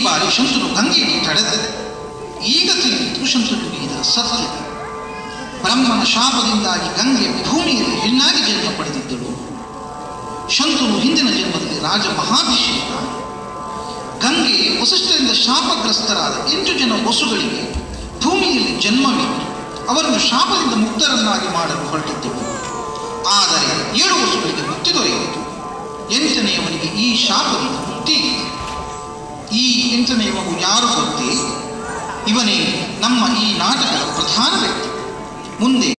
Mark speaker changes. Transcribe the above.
Speaker 1: ಬಾರಿ ಶಂತನು ಗಂಗೆಯನ್ನು ತಡೆದ ಈಗ ತಿಳಿಯಿತು ಶಂತನುಗೆ ಇದರ ಸತ್ಯ ಬ್ರಹ್ಮನ ಶಾಪದಿಂದಾಗಿ ಗಂಗೆ ಭೂಮಿಯಲ್ಲಿ ಹೆಣ್ಣಾಗಿ ಜನ್ಮ ಪಡೆದಿದ್ದಳು ಶಂತನು ಹಿಂದಿನ ಜನ್ಮದಲ್ಲಿ ರಾಜ ಮಹಾಭಿಷೇಕ ಗಂಗೆ ವಸಿಷ್ಠರಿಂದ ಶಾಪಗ್ರಸ್ತರಾದ ಎಂಟು ಜನ ವಸುಗಳಿಗೆ ಭೂಮಿಯಲ್ಲಿ ಜನ್ಮವಿತ್ತು ಅವರನ್ನು ಶಾಪದಿಂದ ಮುಕ್ತರನ್ನಾಗಿ ಮಾಡಲು ಹೊರಟಿದ್ದಳು ಆದರೆ ಏಳು ವಸುಗಳಿಗೆ ಮುಕ್ತಿ ದೊರೆಯಿತು ಎಂಟನೆಯವನಿಗೆ ಈ ಶಾಪದಿಂದ ಮುಕ್ತಿ ಇಲ್ಲ. ಈ ಎಂಟನೆಯ ಮಗು ಯಾರು ಗೊತ್ತೇ ಇವನೇ ನಮ್ಮ ಈ ನಾಟಕದ ಪ್ರಧಾನ ವ್ಯಕ್ತಿ ಮುಂದೆ